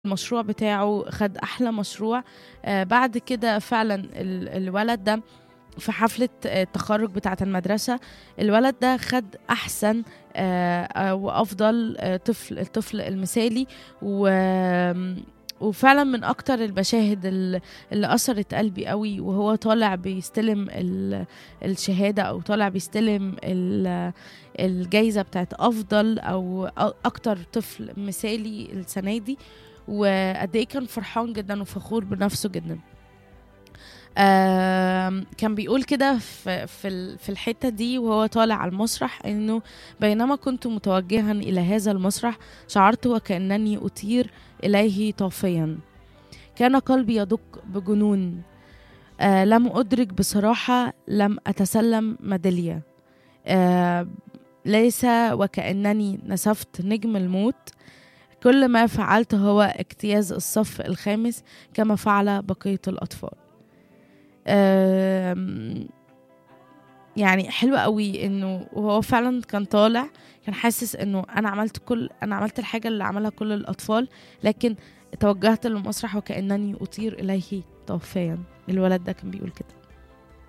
المشروع بتاعه خد احلى مشروع آه بعد كده فعلا ال- الولد ده في حفلة آه، التخرج بتاعة المدرسة الولد ده خد أحسن آه، آه، وأفضل آه، طفل الطفل المثالي و وفعلا من أكتر المشاهد ال- اللي أثرت قلبي قوي وهو طالع بيستلم ال- الشهادة أو طالع بيستلم ال- الجايزة بتاعت أفضل أو أ- أكتر طفل مثالي السنة دي وقد إيه كان فرحان جدا وفخور بنفسه جدا آم، كان بيقول كده في في ال- في الحته دي وهو طالع على المسرح انه بينما كنت متوجها الى هذا المسرح شعرت وكانني اطير اليه طافيا كان قلبي يدق بجنون آه لم ادرك بصراحه لم اتسلم ميداليه آه ليس وكانني نسفت نجم الموت كل ما فعلت هو اجتياز الصف الخامس كما فعل بقيه الاطفال آم، يعني حلو قوي انه وهو فعلا كان طالع كان حاسس انه انا عملت كل انا عملت الحاجه اللي عملها كل الاطفال لكن توجهت للمسرح وكانني اطير اليه طوفيا الولد ده كان بيقول كده